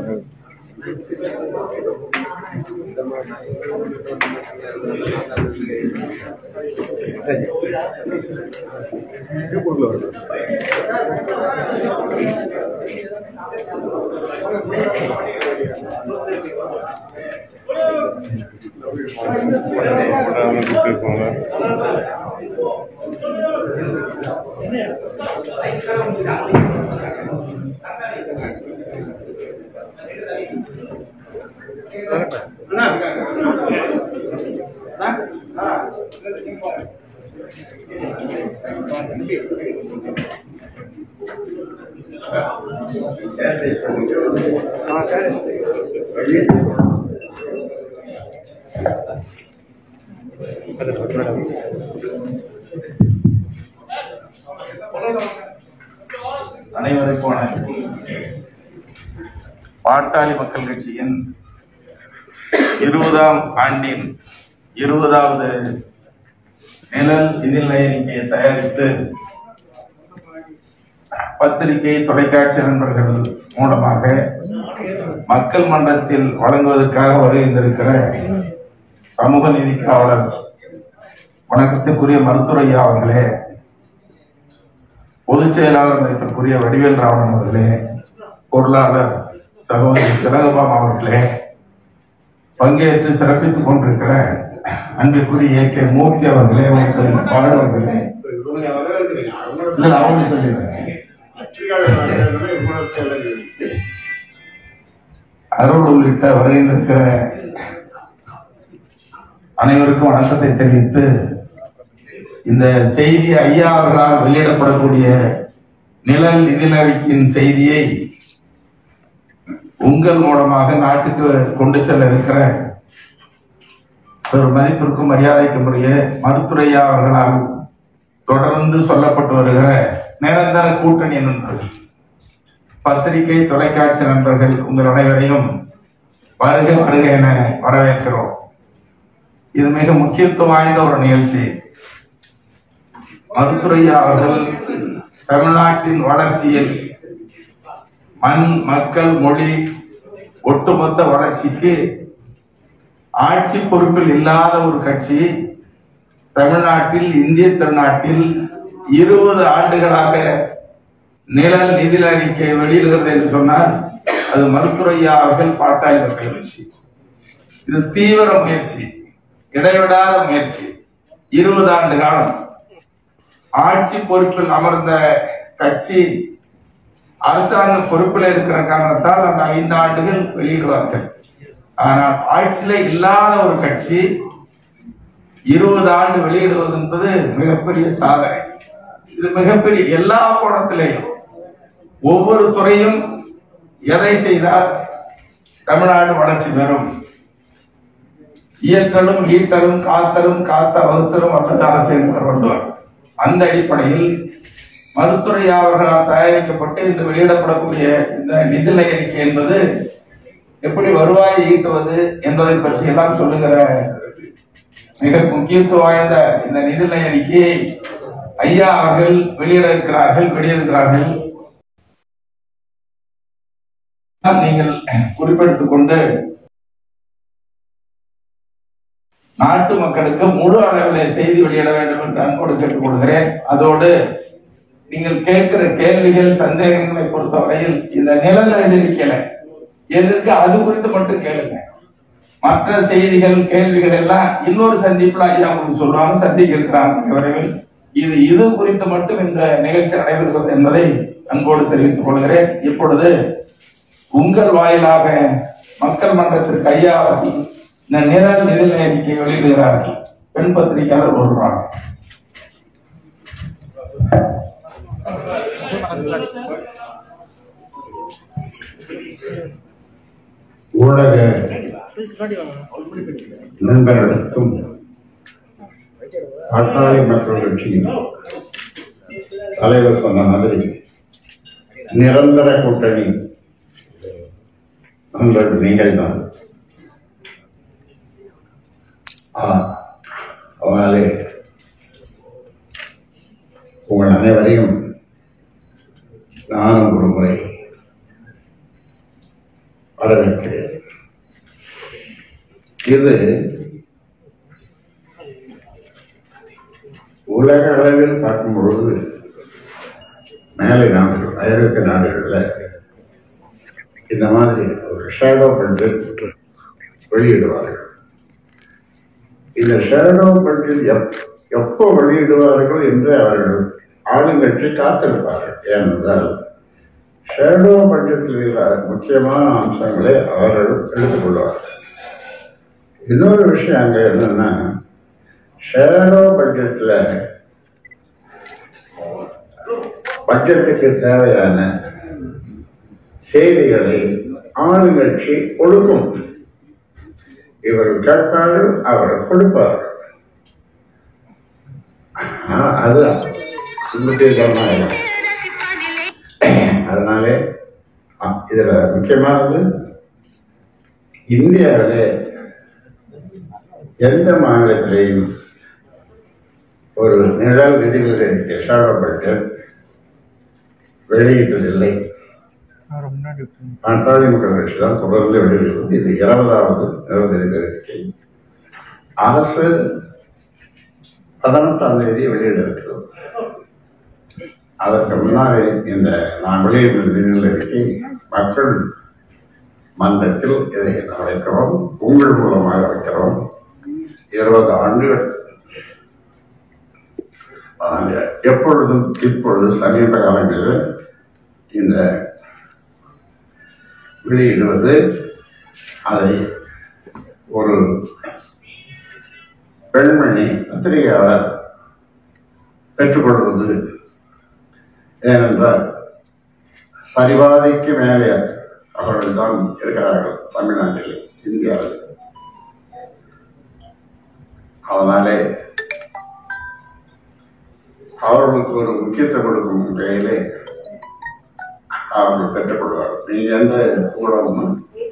அனைவருக்கும் வணக்கம் பாட்டாளி மக்கள் கட்சியின் இருபதாம் ஆண்டின் இருபதாவது நிழல் நிதிநிலை அறிக்கையை தயாரித்து பத்திரிகை தொலைக்காட்சி நண்பர்கள் மூலமாக மக்கள் மன்றத்தில் வழங்குவதற்காக வருகின்றிருக்கிற சமூக நீதி காவலர் வணக்கத்திற்குரிய மருத்துவரையா அவர்களே பொதுச் செயலாளர் மதிப்பிற்குரிய வடிவேல் ராவணன் அவர்களே பொருளாளர் சகோதரி திலகபாம் அவர்களே பங்கேற்று சிறப்பித்துக் கொண்டிருக்கிற அன்பிற்குரிய ஏ கே மூர்த்தி அவர்களே உங்களுக்கு பாடவர்களே இல்ல அவங்க சொல்லிடுறேன் அருள் உள்ளிட்ட வருகின்றிருக்கிற அனைவருக்கும் வணக்கத்தை தெரிவித்து இந்த செய்தி ஐயா அவர்களால் வெளியிடப்படக்கூடிய நிழல் நிதிநிலையின் செய்தியை உங்கள் மூலமாக நாட்டுக்கு கொண்டு செல்ல இருக்கிற ஒரு மதிப்பிற்கும் மரியாதைக்கும் உரிய மருத்துரையா அவர்களால் தொடர்ந்து சொல்லப்பட்டு வருகிற நிரந்தர கூட்டணி நண்பர்கள் பத்திரிகை தொலைக்காட்சி நண்பர்கள் உங்கள் அனைவரையும் வருக வருக என வரவேற்கிறோம் இது மிக முக்கியத்துவம் வாய்ந்த ஒரு நிகழ்ச்சி மருத்துரையா அவர்கள் தமிழ்நாட்டின் வளர்ச்சியில் மண் மக்கள் மொழி ஒட்டுமொத்த வளர்ச்சிக்கு ஆட்சி பொறுப்பில் இல்லாத ஒரு கட்சி தமிழ்நாட்டில் இந்திய திருநாட்டில் இருபது ஆண்டுகளாக நிழல் நிதி அறிக்கை வெளியிடுகிறது என்று சொன்னால் அது மருத்துரையா அவர்கள் பாட்டாளி மக்கள் கட்சி இது தீவிர முயற்சி இடைவிடாத முயற்சி இருபது ஆண்டு காலம் ஆட்சி பொறுப்பில் அமர்ந்த கட்சி அரசாங்க பொறுப்பில் இருக்கிற காரணத்தால் அந்த ஐந்து ஆண்டுகள் வெளியிடுவார்கள் ஆனால் ஆட்சியில இல்லாத ஒரு கட்சி இருபது ஆண்டு வெளியிடுவது என்பது மிகப்பெரிய சாதனை இது மிகப்பெரிய எல்லா கோணத்திலேயும் ஒவ்வொரு துறையும் எதை செய்தால் தமிழ்நாடு வளர்ச்சி பெறும் இயற்றலும் ஈட்டலும் காத்தலும் காத்த வகுத்தலும் அல்லது அரசியல் கொண்டுவார் அந்த அடிப்படையில் மருத்துவரையா அவர்களால் தயாரிக்கப்பட்டு இந்த வெளியிடப்படக்கூடிய இந்த நிதிநிலை அறிக்கை என்பது எப்படி வருவாயை ஈட்டுவது என்பதை பற்றி எல்லாம் சொல்லுகிற மிக முக்கியத்துவம் வாய்ந்த இந்த நிதிநிலை அறிக்கையை ஐயா அவர்கள் வெளியிட இருக்கிறார்கள் வெளியிடுகிறார்கள் நீங்கள் குறிப்பெடுத்துக் கொண்டு நாட்டு மக்களுக்கு முழு அளவில் செய்தி வெளியிட வேண்டும் என்று அன்போடு கேட்டுக் கொள்கிறேன் அதோடு நீங்கள் கேட்கிற கேள்விகள் சந்தேகங்களை பொறுத்தவரையில் இந்த நிழல் எதிர்க்கல எதற்கு அது குறித்து மட்டும் கேளுங்க மற்ற செய்திகள் கேள்விகள் எல்லாம் இன்னொரு சந்திப்புல ஐயா உங்களுக்கு சொல்றாங்க சந்திக்க இருக்கிறாங்க விரைவில் இது இது குறித்து மட்டும் இந்த நிகழ்ச்சி நடைபெறுகிறது என்பதை அன்போடு தெரிவித்துக் கொள்கிறேன் இப்பொழுது உங்கள் வாயிலாக மக்கள் மன்றத்திற்கு ஐயா அவர்கள் இந்த நிழல் நிதிநிலை அறிக்கை வெளியிடுகிறார்கள் பெண் பத்திரிகையாளர் சொல்றாங்க ஊடக நண்பர்களுக்கும் பாட்டாளி மக்கள் கட்சியின் தலைவர் சொன்ன மாதிரி நிரந்தர கூட்டணி நண்பர்கள் நீங்கள் தான் அதனாலே உங்கள் அனைவரையும் நானும் ஒரு முறை வரவேற்கிறேன் இது உலக அளவில் பார்க்கும் பொழுது மேலை நாடுகள் ஐரோப்பிய நாடுகளில் இந்த மாதிரி ஒரு ஷேடோ பட்ஜெட் வெளியிடுவார்கள் இந்த ஷேடோ பட்ஜெட் எப் எப்போ வெளியிடுவார்கள் என்று அவர்கள் ஆளுங்கட்சி காத்திருப்பார்கள் ஏனென்றால் ஷேடோ பட்ஜெட்டில் உள்ள முக்கியமான அம்சங்களை அவர்கள் எடுத்துக்கொள்வார்கள் இன்னொரு விஷயம் அங்க என்னன்னா ஷேடோ பட்ஜெட்ல பட்ஜெட்டுக்கு தேவையான செய்திகளை ஆளுங்கட்சி கொடுக்கும் இவர் கேட்பார்கள் அவர் கொடுப்பார்கள் ஆனா, அது உண்மையாக அதனாலே அ, இதுல முக்கியமானது இந்தியாவிலே எந்த மாநிலத்திலையும் ஒரு நிழல் நிதிநிலை ஷேடோ பட்ஜெட் வெளியிட்டதில்லை பாட்டாளி மக்கள் கட்சி தான் தொடர்ந்து வெளியிடுவது இது இருபதாவது நிழல் நிதி அறிக்கை அரசு பதினெட்டாம் தேதி வெளியிட இருக்கிறது அதற்கு முன்னாலே இந்த நான் வெளியிடும் நிதிநிலை அறிக்கை மக்கள் மன்றத்தில் இதை நான் வைக்கிறோம் உங்கள் மூலமாக வைக்கிறோம் இருபது ஆண்டுகள் ஆனால் எப்பொழுதும் இப்பொழுது சமீப காலங்களில் இந்த வெளியிடுவது அதை ஒரு பெண்மணி பத்திரிகையாளர் பெற்றுக்கொள்வது ஏனென்றால் சரிபாதைக்கு மேலே அவர்கள் தான் இருக்கிறார்கள் தமிழ்நாட்டில் இந்தியாவில் அதனாலே அவர்களுக்கு ஒரு முக்கியத்துவம் கொடுக்கும் வகையிலே அவர்கள் பெற்றுக்கொள்வார் நீங்க எந்த ஊடகமும்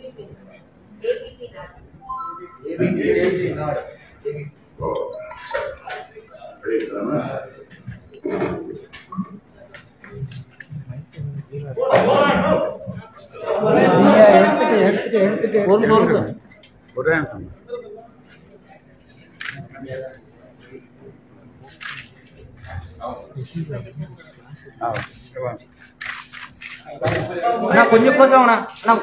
ஓ, சரி. வெளியிட்டோம்னா, ஒரே நிமிஷம் அண்ணா கொஞ்சம் க்ளோஸ் ஆகுண்ணா அண்ணா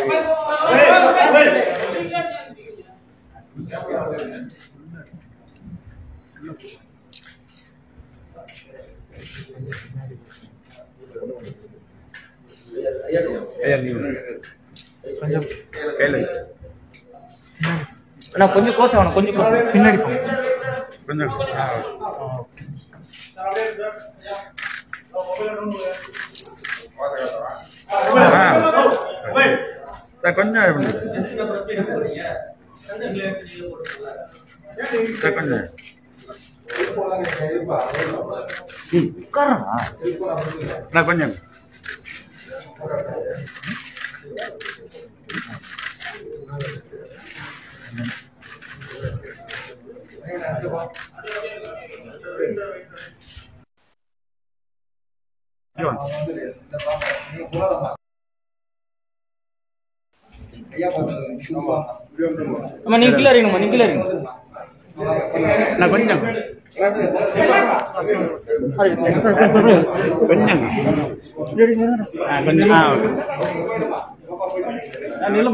கொஞ்சம் அண்ணா கொஞ்சம் க்ளோஸ் ஆகணும் கொஞ்சம் close. பின்னாடி போங்க கொஞ்சம் சார் கொஞ்சம் சார் கொஞ்சம் உட்காரண்ணா நான் கொஞ்சம் அம்மா நீங்க கீழே இறங்கணுமா நீங்க கீழே இறங்க நான் கொஞ்சம் கொஞ்சம் ஆ, கொஞ்சம் ஆ, ஓகே.